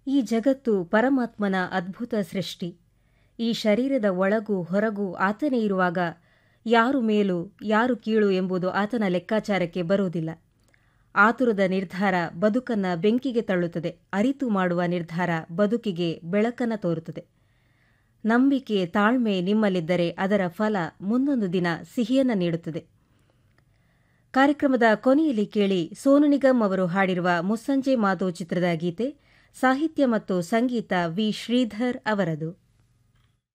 ಈ ಜಗತ್ತು ಪರಮಾತ್ಮನ ಅದ್ಭುತ ಸೃಷ್ಟಿ ಈ ಶರೀರದ ಒಳಗೂ ಹೊರಗೂ ಆತನೇ ಇರುವಾಗ ಯಾರು ಮೇಲು ಯಾರು ಕೀಳು ಎಂಬುದು ಆತನ ಲೆಕ್ಕಾಚಾರಕ್ಕೆ ಬರುವುದಿಲ್ಲ ಆತುರದ ನಿರ್ಧಾರ ಬದುಕನ್ನ ಬೆಂಕಿಗೆ ತಳ್ಳುತ್ತದೆ ಅರಿತು ಮಾಡುವ ನಿರ್ಧಾರ ಬದುಕಿಗೆ ಬೆಳಕನ್ನ ತೋರುತ್ತದೆ ನಂಬಿಕೆ ತಾಳ್ಮೆ ನಿಮ್ಮಲ್ಲಿದ್ದರೆ ಅದರ ಫಲ ಮುಂದೊಂದು ದಿನ ಸಿಹಿಯನ್ನ ನೀಡುತ್ತದೆ ಕಾರ್ಯಕ್ರಮದ ಕೊನೆಯಲ್ಲಿ ಕೇಳಿ ಸೋನು ನಿಗಮ್ ಅವರು ಹಾಡಿರುವ ಮುಸ್ಸಂಜೆ ಮಾಧವ್ ಚಿತ್ರದ ಗೀತೆ ಸಾಹಿತ್ಯ ಮತ್ತು ಸಂಗೀತ ವಿ ಶ್ರೀಧರ್ ಅವರದು